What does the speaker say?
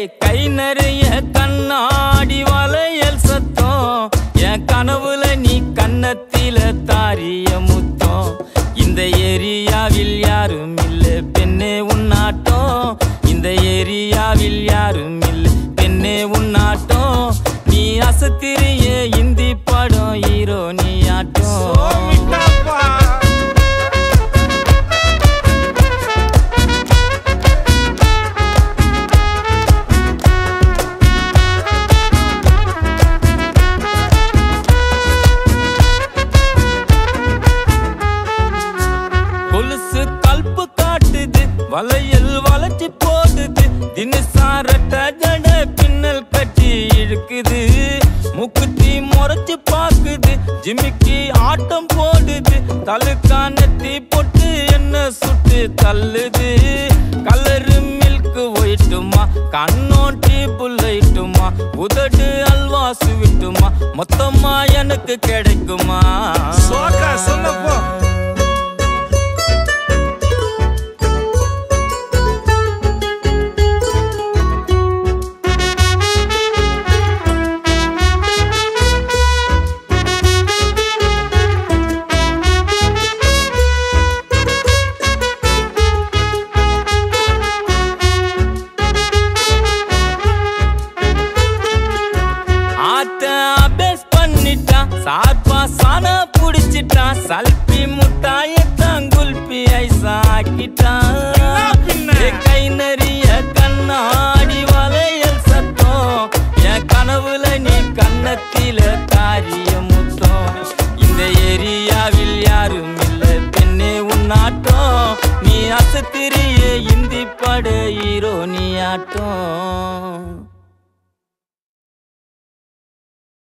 கை நிறைய கண்ணாடி வளையல் சத்தம் என் கனவுல நீ கன்னத்தில தாரிய முத்தம் இந்த ஏரியாவில் யாரும் இல்ல பெண்ணே உன்னாட்டம் இந்த ஏரியாவில் யாரும் இல்ல பெண்ணே உன்னாட்டம் நீ அசத்திரிய இந்தி படம் ஹீரோ நீ ஆட்டம் விட்டாப்பா கொலுசு கல்பு காட்டுது வளையல் வளைச்சி போடுது தினசாரட்ட ஜட பின்னல் கட்டி இழுக்குது முக்குத்தி முறைச்சு பாக்குது ஜிமிக்கி ஆட்டம் போடுது தலுக்கானத்தி பொட்டு என்ன சுட்டு தள்ளுது கலரு மில்க் ஒயிட்டுமா கண்ணோட்டி புல்லைட்டுமா உதடு அல்வா சுவிட்டுமா மொத்தமா எனக்கு கிடைக்குமா சோக்கா சொல்லப்போ ஆத்த அபேஸ் பண்ணிட்டான் சார்பா சானா புடிச்சிட்டான் சல்பி முட்டாயத்தான் குல்பி ஐசா ஆக்கிட்டான் பின்ன? ஏ கை நெறிய கண்ணாடி வளையல் சத்தம் என் கனவுல நீ கன்னத்தில காரிய முத்தம் இந்த ஏரியாவில் யாரும் இல்ல பெண்ணே உன்னாட்டம் நீ அசத்திரிய இந்தி பட ஹீரோ நீ ஆட்டம்